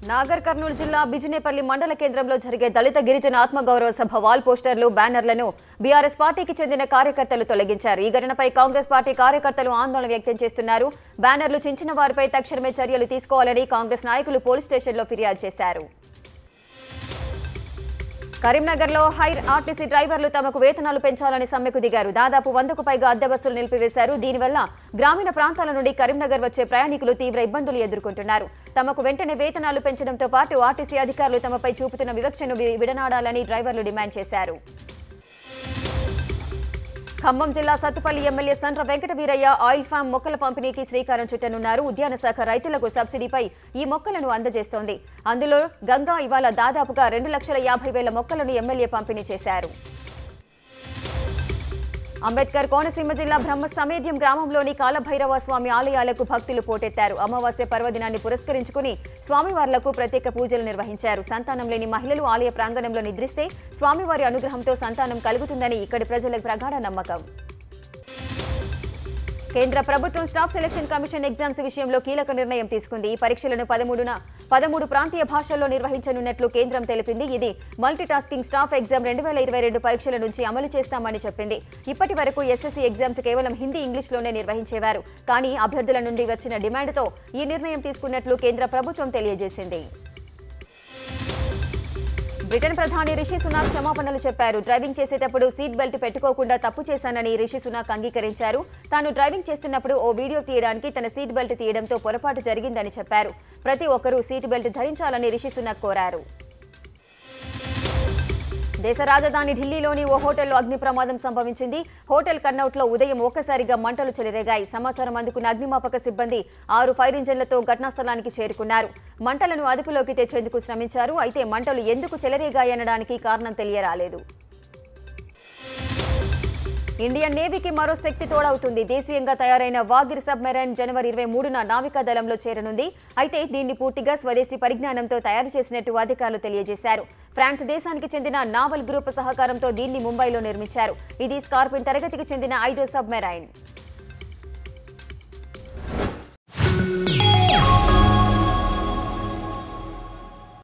నాగర్ కర్నూలు జిల్లా బిజినేపల్లి మండల కేంద్రంలో జరిగే దళిత గిరిజన ఆత్మగౌరవ సభ వాల్ పోస్టర్లు బ్యానర్లను బీఆర్ఎస్ పార్టీకి చెందిన కార్యకర్తలు తొలగించారు ఈ ఘటనపై కాంగ్రెస్ పార్టీ కార్యకర్తలు ఆందోళన వ్యక్తం చేస్తున్నారు బ్యానర్లు చించిన వారిపై తక్షణమే చర్యలు తీసుకోవాలని కాంగ్రెస్ నాయకులు పోలీస్ స్టేషన్లో ఫిర్యాదు చేశారు కరీంనగర్లో హైర్ ఆర్టీసీ డ్రైవర్లు తమకు వేతనాలు పెంచాలని సమ్మెకు దిగారు దాదాపు వందకు పైగా అద్దె బస్సులు నిలిపివేశారు దీనివల్ల గ్రామీణ ప్రాంతాల నుండి కరీంనగర్ వచ్చే ప్రయాణికులు తీవ్ర ఇబ్బందులు ఎదుర్కొంటున్నారు తమకు వెంటనే వేతనాలు పెంచడంతో పాటు ఆర్టీసీ అధికారులు తమపై చూపుతున్న వివక్షను వి- విడనాడాలని డ్రైవర్లు డిమాండ్ చేశారు ఖమ్మం జిల్లా Sathupalli MLA Sandra Venkata Veeraiah oil palm మొక్కల పంపిణీకి శ్రీకారం చుట్టనున్నారు ఉద్యాన శాఖ రైతులకు సబ్సిడీపై ఈ మొక్కలను అందజేస్తోంది అందులో గంగా ఇవాళ దాదాపుగా రెండు లక్షల యాభై వేల మొక్కలను ఎమ్మెల్యే పంపిణీ చేశారు అంబేద్కర్ కోనసీమ జిల్లా బ్రహ్మ సమేధ్యం గ్రామంలోని కాలభైరవ స్వామి ఆలయాలకు భక్తులు పోటెత్తారు అమావాస్య పర్వదినాన్ని పురస్కరించుకుని స్వామివార్లకు ప్రత్యేక పూజలు నిర్వహించారు సంతానం లేని మహిళలు ఆలయ ప్రాంగణంలో నిద్రిస్తే స్వామివారి అనుగ్రహంతో సంతానం కలుగుతుందని ఇక్కడి ప్రజల ప్రగాఢ నమ్మకం కేంద్ర ప్రభుత్వం స్టాఫ్ సెలక్షన్ కమిషన్ ఎగ్జామ్స్ విషయంలో కీలక నిర్ణయం తీసుకుంది ఈ పరీక్షలను పదమూడున పదమూడు ప్రాంతీయ భాషల్లో నిర్వహించనున్నట్లు కేంద్రం తెలిపింది ఇది మల్టీ టాస్కింగ్ స్టాఫ్ ఎగ్జామ్ రెండు వేల ఇరవై రెండు పరీక్షల నుంచి అమలు చేస్తామని చెప్పింది ఇప్పటి వరకు ఎస్ఎస్సీ ఎగ్జామ్స్ కేవలం హిందీ ఇంగ్లీష్లోనే నిర్వహించేవారు కానీ అభ్యర్థుల నుండి వచ్చిన డిమాండ్తో ఈ నిర్ణయం తీసుకున్నట్లు కేంద్ర ప్రభుత్వం తెలియజేసింది బ్రిటన్ ప్రధాని రిషి సునాక్ క్షమాపణలు చెప్పారు డ్రైవింగ్ చేసేటప్పుడు సీట్ బెల్ట్ పెట్టుకోకుండా తప్పు చేశానని రిషి సునాక్ అంగీకరించారు తాను డ్రైవింగ్ చేస్తున్నప్పుడు ఓ వీడియో తీయడానికి తన సీట్ బెల్ట్ తీయడంతో పొరపాటు జరిగిందని చెప్పారు ప్రతి ఒక్కరూ సీట్ బెల్ట్ ధరించాలని రిషి సునాక్ కోరారు దేశ రాజధాని ఢిల్లీలోని ఓ హోటల్లో అగ్ని ప్రమాదం సంభవించింది హోటల్ కన్నౌట్లో ఉదయం ఒక్కసారిగా మంటలు చెలరేగాయి సమాచారం అందుకున్న అగ్నిమాపక సిబ్బంది ఆరు ఫైర్ ఇంజన్లతో ఘటనా స్థలానికి చేరుకున్నారు మంటలను అదుపులోకి తెచ్చేందుకు శ్రమించారు అయితే మంటలు ఎందుకు చెలరేగాయనడానికి కారణం తెలియరాలేదు ఇండియన్ నేవీకి మరో శక్తి తోడవుతుంది దేశీయంగా తయారైన వాగిర్ సబ్మెరైన్ జనవరి ఇరవై మూడున నావికా దళంలో చేరనుంది అయితే దీన్ని పూర్తిగా స్వదేశీ పరిజ్ఞానంతో తయారు చేసినట్టు అధికారులు తెలియజేశారు ఫ్రాన్స్ దేశానికి చెందిన నావల్ గ్రూప్ సహకారంతో దీన్ని ముంబైలో నిర్మించారు ఇది స్కార్పిన్ తరగతికి చెందిన ఐదో సబ్మెరైన్